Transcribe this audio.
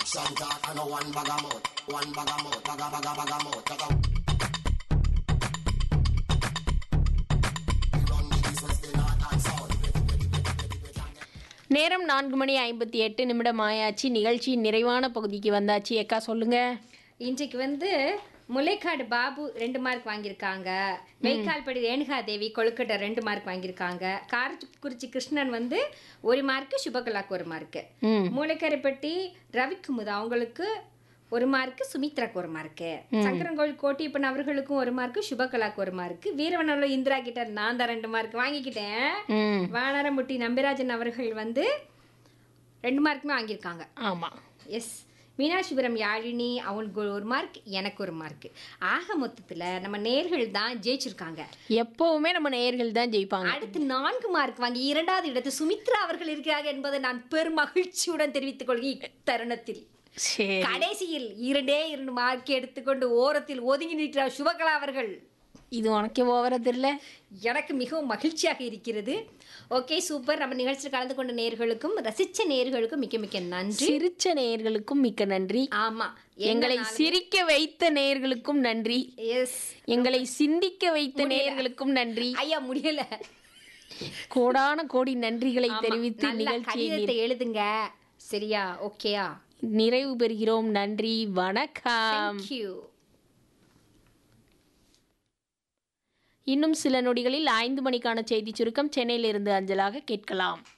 Action talk and no one bag of mouth. One bag of mouth, bag of bag of bag of mouth. Talk out. We run the east, west, the north and south. நேரம் நான்கு மணி ஐம்பத்தி எட்டு நிமிடம் ஆயாச்சு நிகழ்ச்சியின் நிறைவான பகுதிக்கு வந்தாச்சு ஏக்கா சொல்லுங்க இன்றைக்கு வந்து முல்லைக்காடு பாபு ரெண்டு மார்க் வாங்கியிருக்காங்க மெய்க்கால்படி ரேணுகா தேவி கொழுக்கட்டை ரெண்டு மார்க் வாங்கியிருக்காங்க காரக்குறிச்சி கிருஷ்ணன் வந்து ஒரு மார்க்கு சுபகலாக்கு ஒரு மார்க்கு ம் மூளைக்கரைப்பட்டி ரவிக்குமுது அவங்களுக்கு ஒரு மார்க்கு சுமித்ராக்கு ஒரு மார்க்கு சங்கரங்கோவில் கோட்டியப்பன் அவர்களுக்கும் ஒரு மார்க்கு சுபகலாக்கு ஒரு மார்க்கு வீரவனோட இந்திரா கிட்ட நான் தான் ரெண்டு மார்க் வாங்கிக்கிட்டேன் ம் வானரமுட்டி நம்பிராஜன் அவர்கள் வந்து ரெண்டு மார்க்குமே வாங்கியிருக்காங்க ஆமாம் எஸ் மீனாட்சிபுரம் யாழினி அவனுக்கு ஒரு மார்க் எனக்கு ஒரு மார்க் ஆக மொத்தத்தில் நம்ம நேர்கள் தான் ஜெயிச்சிருக்காங்க எப்பவுமே நம்ம நேயர்கள் தான் ஜெயிப்பாங்க அடுத்து நான்கு மார்க் வாங்கி இரண்டாவது இடத்து சுமித்ரா அவர்கள் இருக்கிறார்கள் என்பதை நான் பெரும் மகிழ்ச்சியுடன் தெரிவித்துக் கொள்கிறேன் இத்தருணத்தில் சரி கடைசியில் இரண்டே இரண்டு மார்க் எடுத்துக்கொண்டு ஓரத்தில் ஒதுங்கி நிற்கிறார் சுபகலா அவர்கள் இது உனக்கே ஓவரா தெரியல எனக்கு மிகவும் மகிழ்ச்சியாக இருக்கிறது ஓகே சூப்பர் நம்ம நிகழ்ச்சியில் கலந்து கொண்ட நேர்களுக்கும் ரசிச்ச நேர்களுக்கும் மிக்க மிக்க நன்றி சிரிச்ச நேயர்களுக்கும் மிக்க நன்றி ஆமா எங்களை சிரிக்க வைத்த நேயர்களுக்கும் நன்றி எஸ் எங்களை சிந்திக்க வைத்த நேயர்களுக்கும் நன்றி ஐயா முடியல கோடான கோடி நன்றிகளை ஆமா, தெரிவித்து நல்ல நிகழ்ச்சியை கடிதத்தை எழுதுங்க சரியா ஓகேயா நிறைவு பெறுகிறோம் நன்றி வணக்கம் தேங்க்யூ இன்னும் சில நொடிகளில் ஐந்து மணிக்கான செய்தி சுருக்கம் சென்னையிலிருந்து அஞ்சலாக கேட்கலாம்